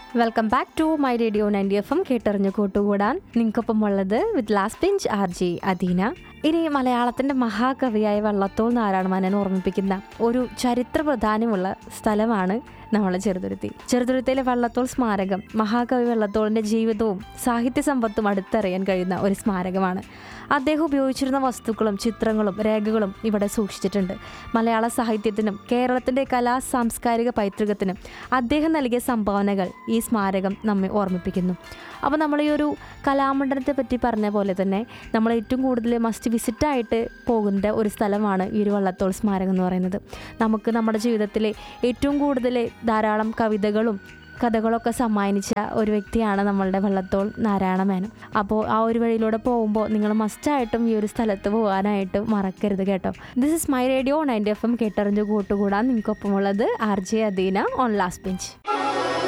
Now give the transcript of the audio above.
welcome back to my radio ninety F M കേട്ടറിഞ്ഞ് കൂട്ടുകൂടാൻ നിങ്ങൾക്കൊപ്പം ഉള്ളത് with last bench R J Adeena ഇനി മലയാളത്തിൻ്റെ മഹാകവിയായ വള്ളത്തോൾ നാരായണമാനെ ഓർമ്മിപ്പിക്കുന്ന ഒരു ചരിത്ര പ്രാധാന്യമുള്ള സ്ഥലമാണ് നമ്മളെ ചെറുതുരുത്തി ചെറുതുരുത്തിയിലെ വള്ളത്തോൾ സ്മാരകം മഹാകവി വള്ളത്തോളിൻ്റെ ജീവിതവും സാഹിത്യ സമ്പത്തും അടുത്തറിയാൻ കഴിയുന്ന ഒരു സ്മാരകമാണ് അദ്ദേഹം ഉപയോഗിച്ചിരുന്ന വസ്തുക്കളും ചിത്രങ്ങളും രേഖകളും ഇവിടെ സൂക്ഷിച്ചിട്ടുണ്ട് മലയാള സാഹിത്യത്തിനും കേരളത്തിൻ്റെ കലാ സാംസ്കാരിക പൈതൃകത്തിനും അദ്ദേഹം നൽകിയ സംഭാവനകൾ ഈ സ്മാരകം നമ്മെ ഓർമ്മിപ്പിക്കുന്നു അപ്പോൾ നമ്മൾ ഈ ഒരു കലാമണ്ഡലത്തെ പറ്റി പറഞ്ഞ പോലെ തന്നെ നമ്മൾ ഏറ്റവും കൂടുതൽ മസ്റ്റ് വിസിറ്റായിട്ട് പോകുന്ന ഒരു സ്ഥലമാണ് ഈ ഒരു വള്ളത്തോൾ സ്മാരകം എന്ന് പറയുന്നത് നമുക്ക് നമ്മുടെ ജീവിതത്തിലെ ഏറ്റവും കൂടുതൽ ധാരാളം കവിതകളും കഥകളൊക്കെ സമ്മാനിച്ച ഒരു വ്യക്തിയാണ് നമ്മളുടെ വള്ളത്തോൾ നാരായണ മേനൻ അപ്പോൾ ആ ഒരു വഴിയിലൂടെ പോകുമ്പോൾ നിങ്ങൾ മസ്റ്റായിട്ടും ഈ ഒരു സ്ഥലത്ത് പോകാനായിട്ട് മറക്കരുത് കേട്ടോ this is my radio ninety F M കേട്ടറിഞ്ഞ് കൂട്ടുകൂടാൻ നിങ്ങൾക്കൊപ്പമുള്ളത് R J Adeena on last bench